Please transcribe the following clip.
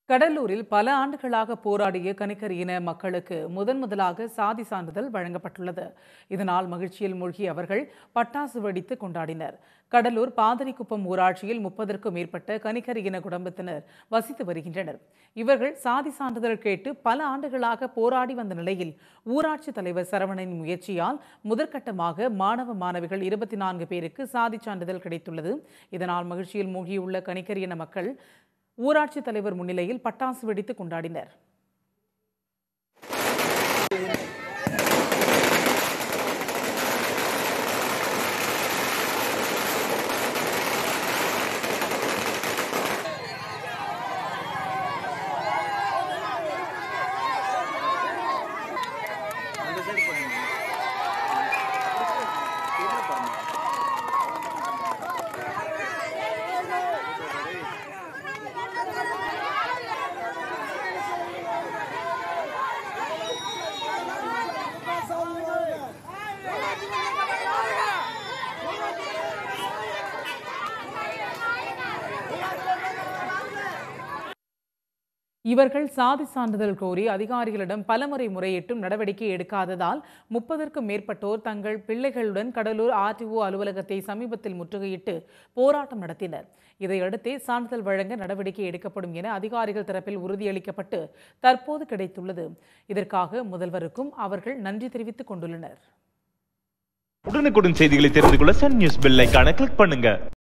கடலூரில் பல ஆண்டுகளாக போராடிய கணிக்கர் இன மக்களுக்கு முதன் முதலாக சாதி சான்றிதழ் வழங்கப்பட்டுள்ளது இதனால் மகிழ்ச்சியில் மூழ்கிய அவர்கள் பட்டாசு வெடித்து கொண்டாடினர் கடலூர் பாதிரிக்குப்பம் ஊராட்சியில் முப்பதற்கும் மேற்பட்ட கணிக்கர் இன குடும்பத்தினர் வசித்து வருகின்றனர் இவர்கள் சாதி சான்றிதழ் கேட்டு பல ஆண்டுகளாக போராடி வந்த நிலையில் ஊராட்சி தலைவர் சரவணனின் முயற்சியால் முதற்கட்டமாக மாணவ மாணவிகள் இருபத்தி நான்கு பேருக்கு சாதி சான்றிதழ் கிடைத்துள்ளது இதனால் மகிழ்ச்சியில் மூழ்கியுள்ள கணிக்கர் இன மக்கள் ஊராட்சி தலைவர் முன்னிலையில் பட்டாசு வெடித்து கொண்டாடினர் இவர்கள் சாதி சான்றிதழ் கோரி அதிகாரிகளிடம் பலமுறை முறையிட்டும் நடவடிக்கை எடுக்காததால் முப்பதற்கும் மேற்பட்டோர் தங்கள் பிள்ளைகளுடன் கடலூர் ஆர்டிஓ அலுவலகத்தை சமீபத்தில் முற்றுகையிட்டு போராட்டம் நடத்தினர் இதையடுத்தே சான்றிதழ் வழங்க நடவடிக்கை எடுக்கப்படும் என அதிகாரிகள் தரப்பில் உறுதியளிக்கப்பட்டு தற்போது கிடைத்துள்ளது இதற்காக முதல்வருக்கும் அவர்கள் நன்றி தெரிவித்துக் கொண்டுள்ளனர் உடனுக்குடன் செய்திகளை தெரிந்து கொள்ள சன் நியூஸ் பெல் ஐகானை கிளிக் பண்ணுங்க